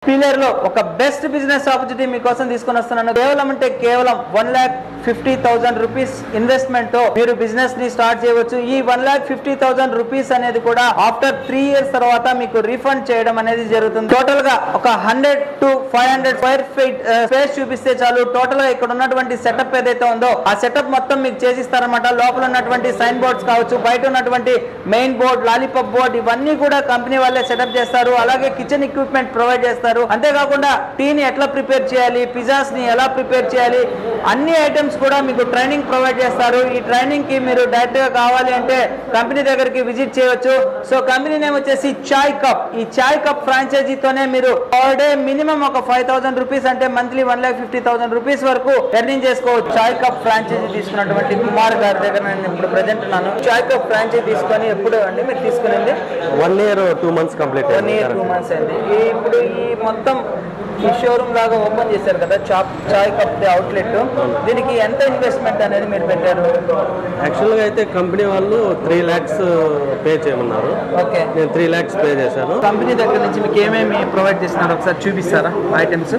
Pillar లో ఒక best business opportunity మీకోసం తీసుకొని వస్తున్నాను కేవలం అంటే కేవలం one lakh fifty thousand rupees investment తో మీరు బిజినెస్ ని స్టార్ట్ చేయవచ్చు ఈ one lakh fifty thousand rupees అనేది కూడా ఆఫ్టర్ త్రీ ఇయర్స్ తర్వాత మీకు రీఫండ్ చేయడం అనేది జరుగుతుంది టోటల్ గా ఒక hundred to five hundred square feet space చూపిస్తే చాలు టోటల్ గా ఇక్కడ ఉన్నటువంటి సెటప్ ఏదైతే ఉందో ఆ సెటప్ మొత్తం మీకు చేసిస్తారనమాట లోపల ఉన్నటువంటి సైన్ బోర్డ్స్ కావచ్చు బయట ఉన్నటువంటి మెయిన్ బోర్డ్ లాలీపాప్ బోర్డ్ ఇవన్నీ కూడా కంపెనీ వాళ్ళే సెటప్ చేస్తారు అలాగే కిచెన్ ఎక్విప్మెంట్ ప్రొవైడ్ చేస్తారు అంతేకాకుండా టీని ఎట్లా ప్రిపేర్ చేయాలి పిజ్జాస్ ని ఎలా ప్రిపేర్ చేయాలి అన్ని ఐటమ్స్ కూడా మీకు ట్రైనింగ్ ప్రొవైడ్ చేస్తారు ఈ ట్రైనింగ్ కి మీరు డైరెక్ట్ గా కావాలి అంటే కంపెనీ దగ్గరికి విజిట్ చేయవచ్చు సో కంపెనీ నేమ్ వచ్చేసి చాయ్ కప్ ఈ చాయ్ కప్ ఫ్రాంచైజీతోనే మీరు పర్ డే మినిమం ఒక ఫైవ్ థౌసండ్ రూపీస్ అంటే monthly one lakh fifty thousand rupees వరకు ఎర్నింగ్ చేసుకోవచ్చు చాయ్ కప్ ఫ్రాంచైజీ తీసుకున్నటువంటి కుమార్ గారి దగ్గర నేను ఇప్పుడు ప్రజెంట్ ఉన్నాను చాయ్ కప్ ఫ్రాంచైజీ తీసుకొని ఎప్పుడు అండి మీరు తీసుకునేది one year two months complete one year two months అయింది ఈ ఇప్పుడు ఈ మొత్తం ఈ షోరూమ్ లాగా ఓపెన్ చేశారు కదా చాప్ చాయ్ కప్ అవుట్లెట్ దీనికి ఎంత ఇన్వెస్ట్మెంట్ అనేది మీరు పెట్టారు యాక్చువల్గా అయితే కంపెనీ వాళ్ళు త్రీ ల్యాక్స్ పే చేయమన్నారు ఓకే నేను త్రీ ల్యాక్స్ పే చేశాను కంపెనీ దగ్గర నుంచి మీకు ఏమేమి ప్రొవైడ్ చేస్తున్నారు ఒకసారి చూపిస్తారా ఐటమ్స్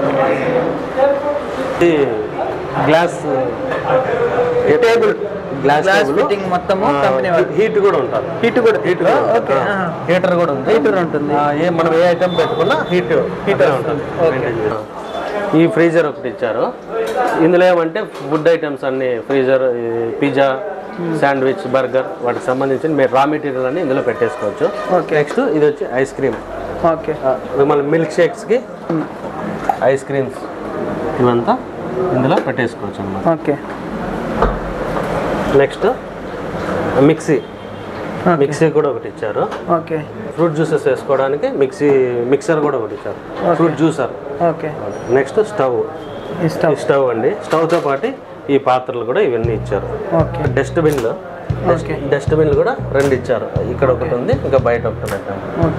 ఇది glass table glass glass table fitting మొత్తము కంపెనీ వాళ్ళు హీట్ కూడా ఉంటుంది హీట్ కూడా హీట్ ఓకే హీటర్ కూడా ఉంది హీటర్ ఉంటుంది ఆ, ఏ మనం ఏ ఐటమ్ పెట్టుకున్నా హీట్ హీటర్ ఉంటుంది ఓకే. ఈ ఫ్రీజర్ ఒకటి ఇచ్చారు ఇందులో ఏమంటే ఫుడ్ ఐటమ్స్ అన్ని ఫ్రీజర్ పిజ్జా శాండ్విచ్ బర్గర్ వాటికి సంబంధించిన మీరు రా మెటీరియల్ అన్ని ఇందులో పెట్టేసుకోవచ్చు ఓకే నెక్స్ట్ ఇది వచ్చి ఐస్ క్రీమ్ ఓకే మన మిల్క్ షేక్స్కి ఐస్ క్రీమ్స్ ఇవంతా ఇందులో పెట్టేసుకోవచ్చు అన్నమాట ఓకే నెక్స్ట్ మిక్సీ మిక్సీ కూడా ఒకటి ఇచ్చారు ఓకే ఫ్రూట్ జ్యూసెస్ వేసుకోవడానికి మిక్సీ మిక్సర్ కూడా ఒకటి ఇచ్చారు fruit juicer okay next stove ఇష్టం ఈ స్టవ్ అండి స్టవ్తో పాటు ఈ పాత్రలు కూడా ఇవన్నీ ఇచ్చారు ఓకే డస్ట్బిన్లు ఓకే డస్ట్బిన్లు కూడా రెండు ఇచ్చారు ఇక్కడ ఒకటి ఉంది ఇంకా బయట ఒకటి పెట్టాము ఓకే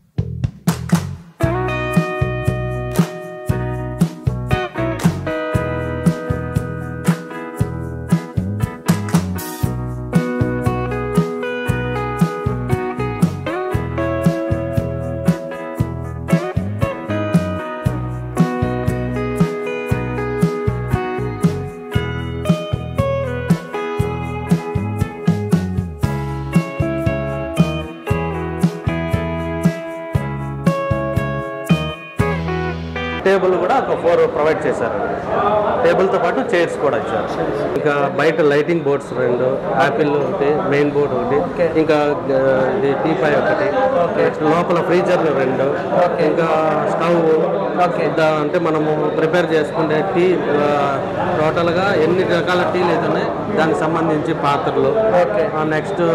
టేబుల్ కూడా ఒక ఫోర్ ప్రొవైడ్ చేశారు టేబుల్తో పాటు చైర్స్ కూడా ఇచ్చారు ఇంకా బయట లైటింగ్ బోర్డ్స్ రెండు యాపిల్ ఒకటి మెయిన్ బోర్డ్ ఒకటి Okay. ఇంకా ఆ, ఇది టీపాయ్ ఒకటి నెక్స్ట్ లోపల ఫ్రీజర్లు రెండు ఇంకా స్టవ్ ఓకే అంటే మనము ప్రిపేర్ చేసుకునే టీ ఆ, టోటల్గా ఎన్ని రకాల టీలు అయితే ఉన్నాయి దానికి సంబంధించి పాత్రలు ఓకే నెక్స్ట్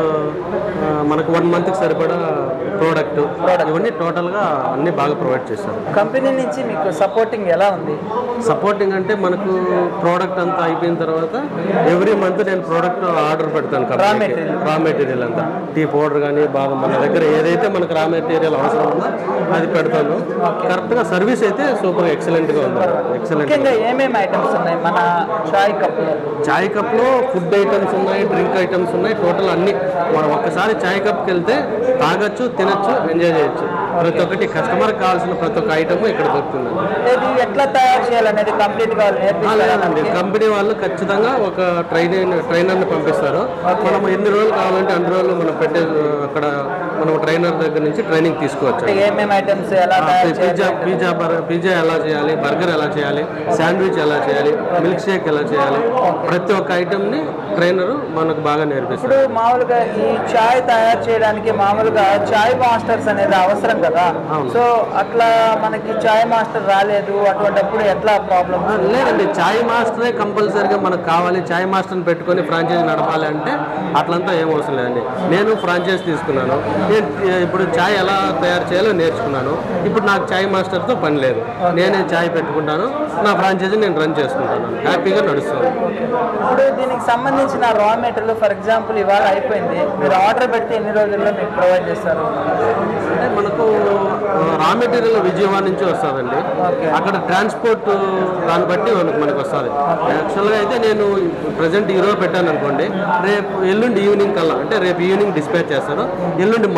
మనకు వన్ మంత్కి సరిపడా ప్రోడక్ట్ ఇవన్నీ టోటల్గా అన్నీ బాగా ప్రొవైడ్ చేశారు కంపెనీ నుంచి మీకు సపోర్టింగ్ ఎలా ఉంది సపోర్టింగ్ అంటే మనకు ప్రోడక్ట్ అంతా అయిపోయిన తర్వాత ఎవ్రీ మంత్ నేను ప్రోడక్ట్ ఆర్డర్ పెడతాను material. రా మెటీరియల్ అంతా టీ పౌడర్ కానీ బాగా మన దగ్గర ఏదైతే మనకు రా మెటీరియల్ అవసరం ఉందో అది పెడతాను కరెక్ట్గా సర్వీస్ అయితే సూపర్ ఎక్సలెంట్గా ఉంది ఎక్సలెంట్ ముఖ్యంగా ఏమేమి ఐటమ్స్ ఉన్నాయి మన చాయ్ కప్లో చాయ్ కప్లో ఫుడ్ ఐటమ్స్ ఉన్నాయి డ్రింక్ ఐటమ్స్ ఉన్నాయి టోటల్ అన్ని మనం ఒక్కసారి చాయ్ కప్కి వెళ్తే తాగొచ్చు తినొచ్చు ఎంజాయ్ చేయొచ్చు ప్రతి ఒక్కటి కస్టమర్కి కావాల్సిన ప్రతి ఒక్క ఐటమ్ ఇక్కడ దొరుకుతుంది ఇది ఎట్లా తయారు చేయాలనేది కంప్లీట్ గా వాళ్ళు ఆ, నేర్పిస్తారా లేదండి కంపెనీ వాళ్ళు ఖచ్చితంగా ఒక ట్రైనర్ ట్రైనర్ని పంపిస్తారు మనం ఎన్ని రోజులు కావాలంటే అన్ని రోజులు మనం పెట్టే అక్కడ మనం ట్రైనర్ దగ్గర నుంచి ట్రైనింగ్ తీసుకోవచ్చు అంటే ఏమేమి ఐటమ్స్ ఎలా తయారు పిజ్జా చేయాలి పిజ్జా బర్- పిజ్జా ఎలా చేయాలి బర్గర్ ఎలా చేయాలి శాండ్విచ్ ఎలా చేయాలి మిల్క్ షేక్ ఎలా చేయాలి ప్రతి ఒక్క ఐటమ్ని ట్రైనరు మనకు బాగా నేర్పిస్తారు ఇప్పుడు మామూలుగా ఈ చాయ్ తయారు చేయడానికి మామూలుగా చాయ్ మాస్టర్స్ అనేది అవసరం కదా అవును. సో అట్లా మనకి చాయ్ మాస్టర్ రాలేదు అటువంటిప్పుడు ఎట్లా ప్రాబ్లమ్ ఆ, లేదండి చాయ్ మాస్టరే కంపల్సరీగా మనకు కావాలి చాయ్ మాస్టర్ని పెట్టుకొని ఫ్రాంచైజీ నడపాలి అంటే అట్లంతా ఏం అవసరం లేదండి నేను ఫ్రాంచైజ్ తీసుకున్నాను నేను ఏ, ఇప్పుడు చాయ్ ఎలా తయారు చేయాలో నేర్చుకున్నాను ఇప్పుడు నాకు చాయ్ మాస్టర్తో పని లేదు నేనే చాయ్ పెట్టుకుంటాను నా ఫ్రాంచైజీ నేను రన్ చేసుకుంటాను హ్యాపీగా నడుస్తుంది ఇప్పుడు దీనికి సంబంధించిన రా మెటీరియల్ ఫర్ ఎగ్జాంపుల్ ఇవాళ అయిపోయింది మీరు ఆర్డర్ పెడితే ఎన్ని రోజుల్లో మీకు ప్రొవైడ్ చేస్తారు అంటే మనకు రా మెటీరియల్ విజయవాడ నుంచి వస్తుందండి Okay. అక్కడ ట్రాన్స్పోర్ట్ దాన్ని బట్టి మనకు మనకు వస్తుంది యాక్చువల్గా అయితే నేను ప్రజెంట్ ఈరోజు పెట్టాను అనుకోండి రేపు ఎల్లుండి ఈవినింగ్ కల్లా అంటే రేపు ఈవినింగ్ డిస్పాచ్ చేస్తాను ఎల్లుండి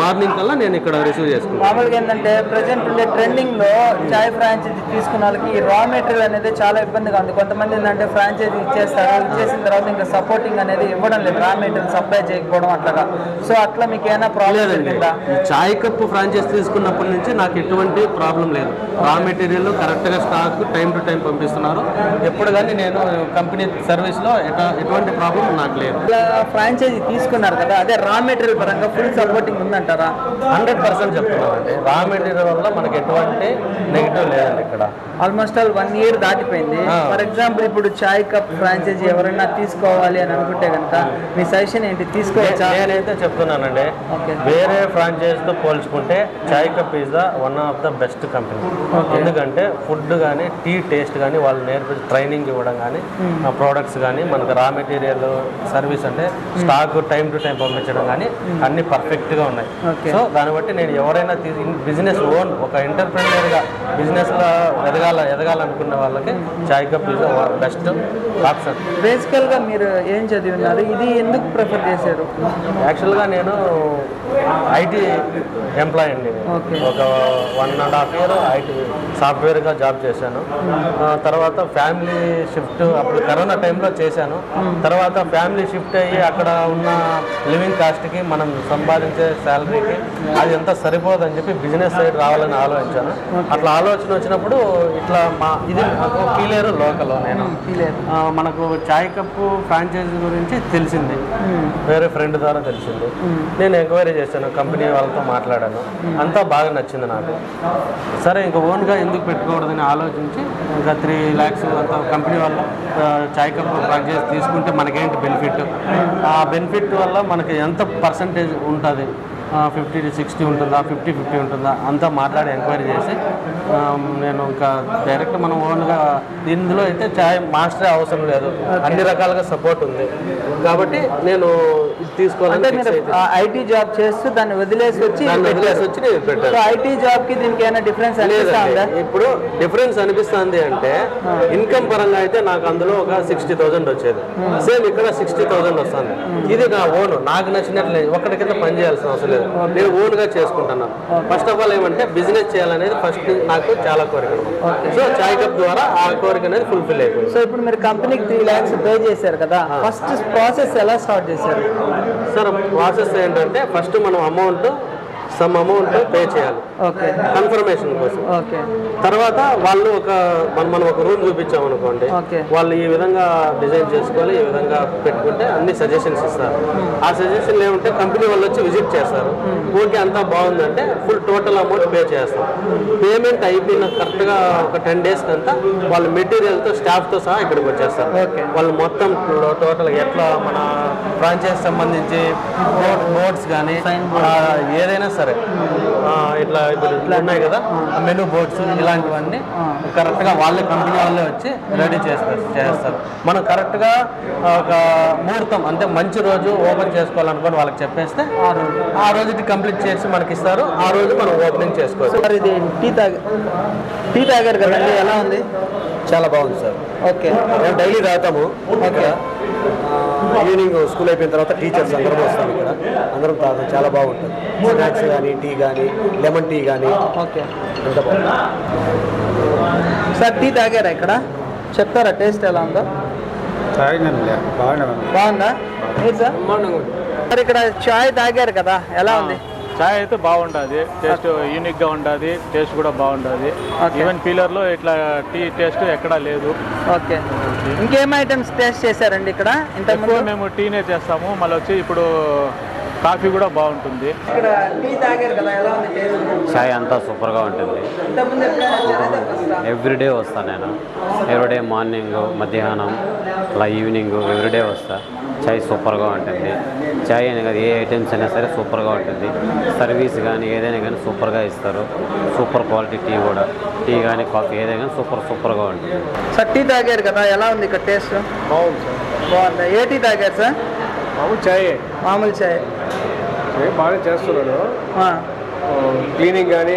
మార్నింగ్ కల్లా నేను ఇక్కడ రిసీవ్ చేసుకుంటాను మామూలుగా ఏంటంటే ప్రజెంట్ ఉండే ట్రెండింగ్ లో చాయ్ ఫ్రాంచైజీ తీసుకున్న వాళ్ళకి రా మెటీరియల్ అనేది చాలా ఇబ్బందిగా ఉంది కొంతమంది ఏంటంటే ఫ్రాంచైజీ ఇచ్చేస్తారు ఇచ్చేసిన తర్వాత ఇంకా సపోర్టింగ్ అనేది ఇవ్వడం లేదు రా మెటీరియల్ సప్లై చేయకపోవడం అట్లాగా సో అట్లా మీకు ఏమైనా ప్రాబ్లం లేదండి జరిగిందా ఈ చాయ్ కప్ ఫ్రాంచైజ్ తీసుకున్నప్పటి నుంచి నాకు ఎటువంటి ప్రాబ్లం లేదు రా మెటీరియల్ కరెక్ట్గా స్టాక్ టైం టు టైం పంపిస్తున్నారు ఎప్పుడు కానీ నేను కంపెనీ సర్వీస్లో ఎట- ఎటువంటి ప్రాబ్లం నాకు లేదు ఇలా ఫ్రాంచైజీ తీసుకున్నారు కదా అదే రా మెటీరియల్ పరంగా ఫుల్ సపోర్టింగ్ ఉందంటారా హండ్రెడ్ పర్సెంట్ చెప్తున్నానండి రా మెటీరియల్ వల్ల మనకి ఎటువంటి నెగిటివ్ లేదండి ఇక్కడ ఆల్మోస్ట్ ఆల్ వన్ ఇయర్ దాటిపోయింది ఆ. ఫర్ ఎగ్జాంపుల్ ఇప్పుడు చాయ్ కప్ ఫ్రాంచైజీ ఎవరైనా తీసుకోవాలి అని అనుకుంటే కనుక మీ సజెషన్ ఏంటి తీసుకోవచ్చా నేనైతే చెప్తున్నానండి ఓకే వేరే ఫ్రాంచైజ్తో పోల్చుకుంటే chai cup is the one of the best company ఎందుకంటే ఫుడ్ కానీ టీ టేస్ట్ కానీ వాళ్ళు నేర్పించి ట్రైనింగ్ ఇవ్వడం కానీ ప్రోడక్ట్స్ కానీ మనకు రా మెటీరియల్ సర్వీస్ అంటే స్టాక్ టైం టు టైం పంపించడం కానీ అన్ని పర్ఫెక్ట్గా ఉన్నాయి Okay. సో దాన్ని బట్టి నేను ఎవరైనా బిజినెస్ ఓన్ ఒక ఎంటర్ప్రెన్యూర్గా బిజినెస్లో ఎదగాల ఎదగాలనుకున్న వాళ్ళకి chai cup is best option basically గా మీరు ఏం చదివి ఉన్నారు ఇది ఎందుకు ప్రిఫర్ చేశారు యాక్చువల్గా నేను ఐటీ ఎంప్లాయ్ అండి Okay. ఒక one and half year IT సాఫ్ట్వేర్గా జాబ్ చేశాను ఆ, తర్వాత ఫ్యామిలీ షిఫ్ట్ అప్పుడు కరోనా టైంలో చేశాను తర్వాత ఫ్యామిలీ షిఫ్ట్ అయ్యి అక్కడ ఉన్న లివింగ్ కాస్ట్కి మనం సంపాదించే శాలరీకి అది ఎంత సరిపోదని చెప్పి బిజినెస్ సైడ్ రావాలని ఆలోచించాను అట్లా ఆలోచన వచ్చినప్పుడు ఇట్లా మా ఇది కీలేరు లోకల్ నేను ఫీల్ ఆ, మనకు చాయ్ కప్పు ఫ్రాంచైజీ గురించి తెలిసింది వేరే ఫ్రెండ్ ద్వారా తెలిసింది నేను ఎంక్వైరీ చేశాను కంపెనీ వాళ్ళతో మాట్లాడాను అంతా బాగా నచ్చింది నాకు సరే ఇంకా ఓన్గా ఎందుకు పెట్టుకోకూడదని ఆలోచించి ఇంకా త్రీ ల్యాక్స్ అంత కంపెనీ వల్ల ఆ, చాయ్ కప్ ఫ్రాంచైజీ తీసుకుంటే మనకేంటి బెనిఫిట్ ఆ బెనిఫిట్ వల్ల మనకి ఎంత పర్సంటేజ్ ఉంటుంది ఫిఫ్టీ సిక్స్టీ ఉంటుందా ఫిఫ్టీ ఫిఫ్టీ ఉంటుందా అంతా మాట్లాడి ఎంక్వైరీ చేసి ఆ, నేను ఇంకా డైరెక్ట్ మనం ఓన్గా ఇందులో అయితే చాయ్ మాస్టరే అవసరం లేదు అన్ని రకాలుగా సపోర్ట్ ఉంది కాబట్టి నేను ఇది అంటే తీసుకోవాలని fix మీరు అయితే ఐటీ జాబ్ చేస్తూ దాన్ని వదిలేసి వచ్చి దాన్ని వదిలేసి వచ్చి నేను ఇది పెట్టాను సో ఐటీ జాబ్ కి దీనికి ఏమైనా డిఫరెన్స్ అనిపిస్తా ఉందా లేదండి ఇప్పుడు డిఫరెన్స్ అనిపిస్తుంది అంటే ఇన్కమ్ పరంగా అయితే నాకు అందులో ఒక సిక్స్టీ థౌసండ్ వచ్చేది సేమ్ ఇక్కడ సిక్స్టీ థౌసండ్ వస్తుంది ఇది నా ఓన్ నాకు నచ్చినట్లు ఒక్కడి కింద పని చేయాల్సిన అవసరం లేదు నేను ఓన్ గా చేసుకుంటున్నాను ఫస్ట్ ఆఫ్ ఆల్ ఏమంటే బిజినెస్ చేయాలనేది ఫస్ట్ నాకు చాలా కోరిక సో చాయ్ కప్ ద్వారా ఆ కోరిక అనేది ఫుల్ఫిల్ అయిపోయింది సో ఇప్పుడు మీరు కంపెనీకి త్రీ ల్యాక్స్ పే చేశారు కదా ఫస్ట్ ప్రాసెస్ ఎలా స్టార్ట్ చేశారు సార్ ప్రాసెస్ ఏంటంటే ఫస్ట్ మనం అమౌంట్ సమ్ అమౌంట్ పే చేయాలి ఓకే కన్ఫర్మేషన్ కోసం ఓకే తర్వాత వాళ్ళు ఒక మనం మనం ఒక రూమ్ చూపించాం అనుకోండి ఓకే వాళ్ళు ఈ విధంగా డిజైన్ చేసుకోవాలి ఈ విధంగా పెట్టుకుంటే అన్ని సజెషన్స్ ఇస్తారు ఆ సజెషన్లు ఏమంటే కంపెనీ వాళ్ళు వచ్చి విజిట్ చేస్తారు ఓకే అంతా బాగుందంటే ఫుల్ టోటల్ అమౌంట్ పే చేస్తాం పేమెంట్ అయిపోయిన కరెక్ట్గా ఒక టెన్ డేస్కి అంతా వాళ్ళు మెటీరియల్తో స్టాఫ్తో సహా ఇక్కడికి వచ్చేస్తారు Okay. వాళ్ళు మొత్తం టోటల్ ఎట్లా మన ఫ్రాంచైజ్ సంబంధించి బోర్డ్స్ కానీ ఏదైనా సరే ఆ, ఇట్లా ఇప్పుడు ఉన్నాయి కదా మెనూ బోర్డ్స్ ఇలాంటివన్నీ కరెక్ట్గా వాళ్ళే కంపెనీ వాళ్ళే వచ్చి రెడీ చేస్తారు చేస్తారు మనం కరెక్ట్గా ఒక ముహూర్తం అంటే మంచి రోజు ఓపెన్ చేసుకోవాలనుకొని వాళ్ళకి చెప్పేస్తే ఆ రోజు ఆ రోజుకి కంప్లీట్ చేసి మనకి ఇస్తారు ఆ రోజు మనం ఓపెనింగ్ చేసుకోవచ్చు సార్ ఇది టీ తాగ టీ తాగారు కదండి ఎలా ఉంది చాలా బాగుంది సార్ ఓకే మేము డైలీ తాగుతాము ఇక్కడ ఈవినింగ్ స్కూల్ అయిపోయిన తర్వాత టీచర్స్ అందరం వస్తాం ఇక్కడ అందరం తాగుతాం చాలా బాగుంటుంది స్నాక్స్ కానీ టీ కానీ లెమన్ టీ కానీ ఓకే అంత బాగుంటుంది సార్ టీ తాగారా ఇక్కడ చెప్తారా టేస్ట్ ఎలా ఉందో తాగినండి బాగానే ఉంది బాగుందా మీరు సార్ సార్ ఇక్కడ చాయ్ తాగారు కదా ఎలా ఉంది చాయ్ అయితే బాగుంటుంది టేస్ట్ యూనిక్ గా ఉంటుంది టేస్ట్ కూడా బాగుంటుంది Okay. ఈవెన్ పీలర్ లో ఇట్లా టీ టేస్ట్ ఎక్కడా లేదు ఓకే ఇంకేం ఐటమ్స్ టేస్ట్ చేశారండి ఇక్కడ ఎక్కువ ఇంతకుముందు మేము టీనే చేస్తాము మళ్ళీ వచ్చి ఇప్పుడు కాఫీ కూడా బాగుంటుంది ఇక్కడ టీ తాగారు కదా ఎలా ఉంది టేస్ట్ చాయ్ అంతా సూపర్గా ఉంటుంది ఇంతకుముందు ఎప్పుడైనా వచ్చారా ఫస్ట్ ఎవ్రీడే వస్తా నేను ఎవ్రీడే మార్నింగ్ మధ్యాహ్నం అలా ఈవినింగ్ ఎవ్రీడే వస్తా చాయ్ సూపర్గా ఉంటుంది చాయ్ అని కాదు ఏ ఐటమ్స్ అయినా సరే సూపర్గా ఉంటుంది సర్వీస్ కానీ ఏదైనా కానీ సూపర్గా ఇస్తారు సూపర్ క్వాలిటీ టీ కూడా టీ కానీ కాఫీ ఏదైనా కానీ సూపర్ సూపర్గా ఉంటుంది సార్ టీ తాగారు కదా ఎలా ఉంది ఇక్కడ టేస్ట్ బాగుంది సార్ బాగుందా ఏ టీ తాగారు సార్ మామూలు చాయ్ మామూలు చాయ్ బాగా చేస్తున్నాడు ఆ, క్లీనింగ్ కానీ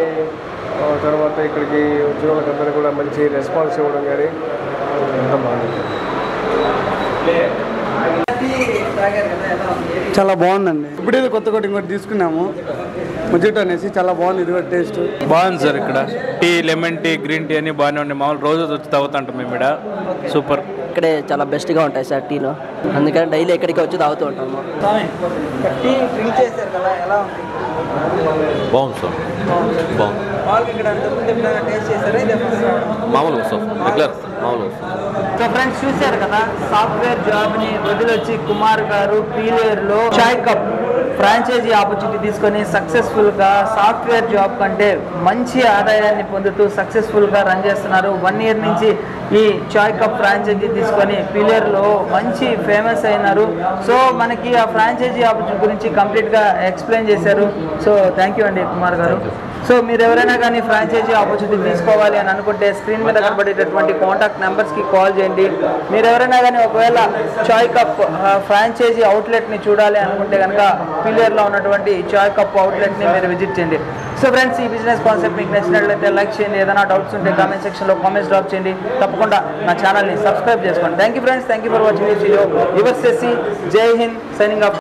తర్వాత ఇక్కడికి వచ్చిన వాళ్ళకందరూ కూడా మంచి రెస్పాన్స్ ఇవ్వడం కానీ టీ తాగారు కదా ఎలా ఉంది చాలా బాగుందండి ఇప్పుడే కొత్త కొట్టి ఇంకోటి తీసుకున్నాము ముజిటో అనేసి చాలా బాగుంది ఇది కూడా టేస్ట్ బాగుంది సార్ ఇక్కడ tea lemon tea green tea అని బాగానే ఉన్నాయి మామూలు రోజు వచ్చి తాగుతుంటాం మేము ఇక్కడ సూపర్ ఇక్కడే చాలా బెస్ట్గా ఉంటాయి సార్ టీలో అందుకని డైలీ ఇక్కడికి వచ్చి తాగుతూ ఉంటాము స్వామి ఇక్కడ టీ డ్రింక్ చేశారు కదా ఎలా ఉంది బాగుంది సార్ బాగుంది మామూలుగా ఇక్కడ అంతకుముందు ఎప్పుడైనా టేస్ట్ చేశారా ఇదే ఫస్ట్ మామూలుగా సార్ రెగ్యులర్ మామూలుగా సో ఫ్రెండ్స్ చూశారు కదా సాఫ్ట్వేర్ జాబ్ ని వదిలొచ్చి కుమార్ గారు పీలేర్ లో చాయ్ కప్ ఫ్రాంచైజీ ఆపర్చునిటీ తీసుకొని సక్సెస్ఫుల్ గా సాఫ్ట్వేర్ జాబ్ కంటే మంచి ఆదాయాన్ని పొందుతూ సక్సెస్ఫుల్ గా రన్ చేస్తున్నారు వన్ ఇయర్ నుంచి ఈ చాయ్ కప్ ఫ్రాంచైజీ తీసుకొని పీలేర్ లో మంచి ఫేమస్ అయినారు సో మనకి ఆ ఫ్రాంచైజీ ఆపర్చునిటీ గురించి కంప్లీట్ గా ఎక్స్ప్లెయిన్ చేశారు సో థ్యాంక్ యూ అండి కుమార్ గారు సో మీరు ఎవరైనా కానీ ఫ్రాంచైజీ ఆపర్చునిటీ తీసుకోవాలి అని అనుకుంటే స్క్రీన్ మీద కనబడేటటువంటి కాంటాక్ట్ నెంబర్స్కి కాల్ చేయండి మీరు ఎవరైనా కానీ ఒకవేళ చాయ్ కప్ ఫ్రాంచైజీ అవుట్లెట్ని చూడాలి అనుకుంటే కనుక పిలియర్లో ఉన్నటువంటి చాయ్ కప్ అవుట్లెట్ని మీరు విజిట్ చేయండి సో ఫ్రెండ్స్ ఈ బిజినెస్ కాన్సెప్ట్ మీకు నచ్చినట్లయితే లైక్ చేయండి ఏదైనా డౌట్స్ ఉంటే కామెంట్ సెక్షన్లో కామెంట్స్ డ్రాప్ చేయండి తప్పకుండా నా ఛానల్ని సబ్స్క్రైబ్ చేసుకోండి thank you friends thank you for watching this video your సెసి జై హింద్ సైనింగ్ ఆఫ్